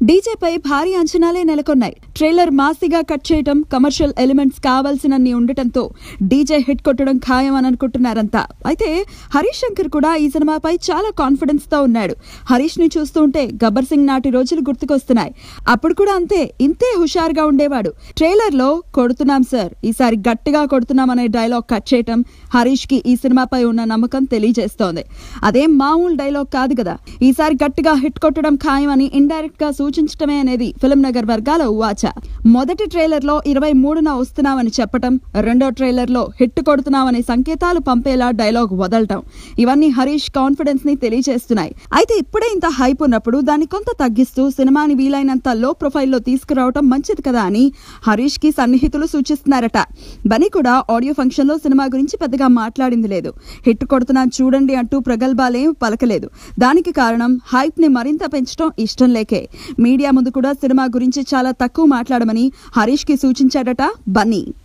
డీజేపై భారీ అంచనాలే నెలకొన్నాయి ట్రైలర్ మాసిగా కట్ చేయటం కమర్షియల్ ఎలిమెంట్స్ కావాల్సినన్ని ఉండటంతో డీజే హిట్ కొట్టడం ఖాయం అని అనుకుంటున్నారంతా అయితే హరీష్ శంకర్ కూడా ఈ సినిమాపై చాలా కాన్ఫిడెన్స్ తో ఉన్నాడు హరీష్ ని చూస్తుంటే గబ్బర్ సింగ్ నాటి రోజులు గుర్తుకొస్తున్నాయి అప్పుడు కూడా అంతే ఇంతే హుషారుగా ఉండేవాడు ట్రైలర్ లో కొడుతున్నాం సార్ ఈసారి గట్టిగా కొడుతున్నాం అనే డైలాగ్ కట్ చేయటం హరీష్ కి ఈ సినిమాపై ఉన్న నమ్మకం తెలియజేస్తోంది అదేం మామూలు డైలాగ్ కాదు కదా ఈసారి గట్టిగా హిట్ కొట్టడం ఖాయమని ఇండైరెక్ట్ గా సూచించటమే అనేది ఫిల్మ్ నగర్ వర్గాల ఉవాచ మొదటి ట్రైలర్ లో ఇరవై మూడున వస్తున్నామని చెప్పటం రెండో ట్రైలర్ లో హిట్ కొడుతున్నామనే సంకేతాలు పంపేలా డైలాగ్ వదలటం ఇవన్నీ హరీష్ కాన్ఫిడెన్స్ ని తెలియజేస్తున్నాయి అయితే ఇప్పుడే ఇంత హైప్ ఉన్నప్పుడు దాన్ని కొంత తగ్గిస్తూ సినిమాని వీలైనంత లో ప్రొఫైల్లో తీసుకురావటం మంచిది కదా అని హరీష్ కి సన్నిహితులు సూచిస్తున్నారట బనీ కూడా ఆడియో ఫంక్షన్ లో సినిమా గురించి పెద్దగా మాట్లాడింది లేదు హిట్ కొడుతున్నా చూడండి అంటూ ప్రగల్భాలేం పలకలేదు దానికి కారణం హైప్ ని మరింత పెంచడం ఇష్టం లేకే మీడియా ముందు కూడా సినిమా గురించి చాలా తక్కువ మాట్లాడమని హరీష్ కి సూచించాడట బన్నీ